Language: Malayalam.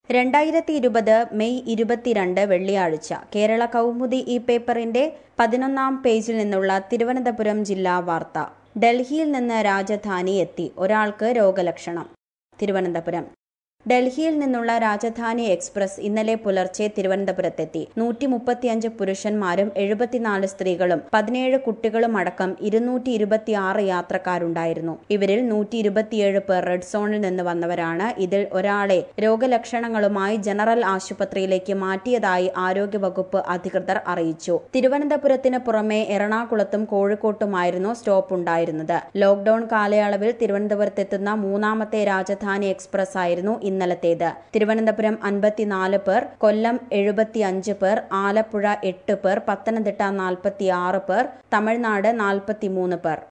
രണ്ടായിരത്തി ഇരുപത് മെയ് ഇരുപത്തിരണ്ട് വെള്ളിയാഴ്ച കേരള കൗമുദി ഈ പേപ്പറിന്റെ പതിനൊന്നാം പേജിൽ നിന്നുള്ള തിരുവനന്തപുരം ജില്ലാ വാർത്ത ഡൽഹിയിൽ നിന്ന് രാജധാനി എത്തി ഒരാൾക്ക് രോഗലക്ഷണം തിരുവനന്തപുരം ഡൽഹിയിൽ നിന്നുള്ള രാജധാനി എക്സ്പ്രസ് ഇന്നലെ പുലർച്ചെ തിരുവനന്തപുരത്തെത്തി നൂറ്റി മുപ്പത്തിയഞ്ച് പുരുഷന്മാരും എഴുപത്തിനാല് സ്ത്രീകളും പതിനേഴ് കുട്ടികളും അടക്കം ഇരുന്നൂറ്റി ഇരുപത്തിയാറ് യാത്രക്കാരുണ്ടായിരുന്നു ഇവരിൽ നൂറ്റി ഇരുപത്തിയേഴ് പേർ റെഡ് സോണിൽ നിന്ന് വന്നവരാണ് ഇതിൽ ഒരാളെ രോഗലക്ഷണങ്ങളുമായി ജനറൽ ആശുപത്രിയിലേക്ക് മാറ്റിയതായി ആരോഗ്യവകുപ്പ് അധികൃതർ അറിയിച്ചു തിരുവനന്തപുരത്തിന് പുറമെ എറണാകുളത്തും കോഴിക്കോട്ടുമായിരുന്നു സ്റ്റോപ്പ് ഉണ്ടായിരുന്നത് ലോക്ഡൌൺ കാലയളവിൽ തിരുവനന്തപുരത്തെത്തുന്ന മൂന്നാമത്തെ രാജധാനി എക്സ്പ്രസ് ആയിരുന്നു ഇന്നലത്തേത് തിരുവനന്തപുരം അൻപത്തിനാല് പേർ കൊല്ലം എഴുപത്തിയഞ്ച് പേർ ആലപ്പുഴ എട്ട് പേർ പത്തനംതിട്ട നാൽപ്പത്തിയാറ് പേർ തമിഴ്നാട് നാൽപ്പത്തിമൂന്ന് പേർ